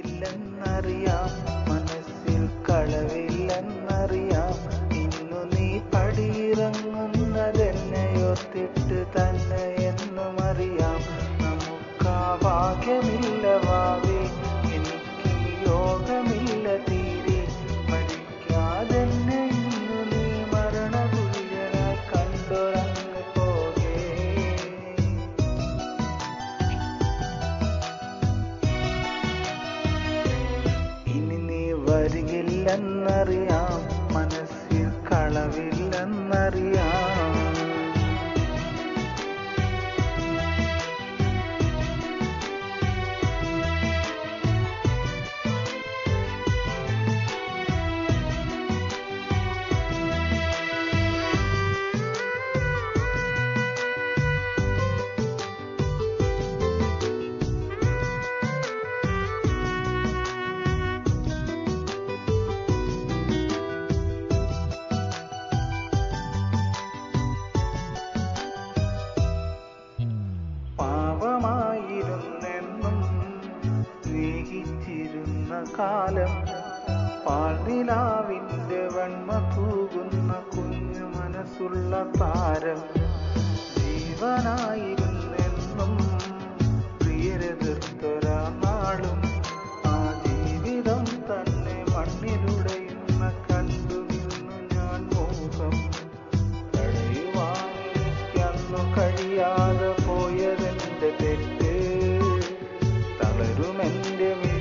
വരികില്ലെന്നറിയാം മനസ്സിൽ കളവില്ലെന്നറിയാം ഇന്നു നീ പടിയിറങ്ങുന്നതെന്നെയോർത്തിട്ട് തന്നെ എന്നും അറിയാം നമുക്കാ ഭാഗ്യമില്ല വാവേ എനിക്ക് യോഗമില്ല തീരെ മരിക്കാതെന്നെ ഇന്നു നീ മരണതുല്യനായി കണ്ടൊരങ്ങ് പോകേ ഇനി നീ വരികില്ലെന്നറിയാം മനസ്സിൽ കളവില്ലെന്നറിയാം പാപമായിരുന്നെന്നും സ്നേഹിച്ചിരുന്ന കാലം പാൽനിലാവിന്റെ വെണ്മ തൂകുന്ന കുഞ്ഞു മനസ്സുള്ള താരം ജീവനായിരുന്നെന്നും പ്രിയരെതിർത്തൊരാ നാളും ആ ജീവിതം തന്നെ മണ്ണിലുടയുന്ന കണ്ടു നിന്നു ഞാൻ മോഹം തടയുവാനെനിക്കന്നു കഴിയാതെ പോയതെന്റെ തെറ്റ് തളരുമെന്റെ